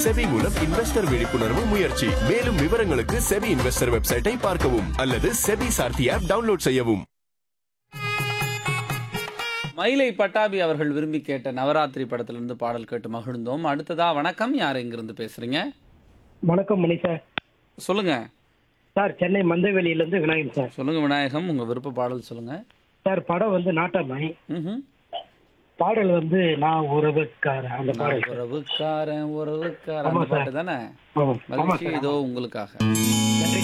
SEBI மூலம் investor விழிப்புணர்வு முயற்சி மேலும் விவரங்களுக்கு செபி இன்வெஸ்டர் வெப்சைட்டை பார்க்கவும் அல்லது செபி சார்த்தி ஆப் டவுன்லோட் செய்யவும் மயிலை பட்டாபி அவர்கள் விரும்பி கேட்ட நவராத்திரி படத்திலிருந்து பாடல் கேட்டு மகிழ்ந்தோம் அடுத்ததா வணக்கம் யார் இங்கிருந்து பேசுறீங்க வணக்கம் மணி சார் சொல்லுங்க சார் சென்னை மந்தவெளியிலேருந்து விநாயகன் சார் சொல்லுங்க விநாயகம் உங்க விருப்ப பாடல் சொல்லுங்க சார் படம் வந்து நாட்டாமை ம்ஹும். பாடல் வந்து நான் உறவுக்காரன் அந்த பாடல் சார். உறவுக்காரன் உறவுக்காரன் ஆமா அந்த பாட்டு தானே ஆமாம் ஆமாம் மகிழ்ச்சி சார் இதோ உங்களுக்காக நன்றி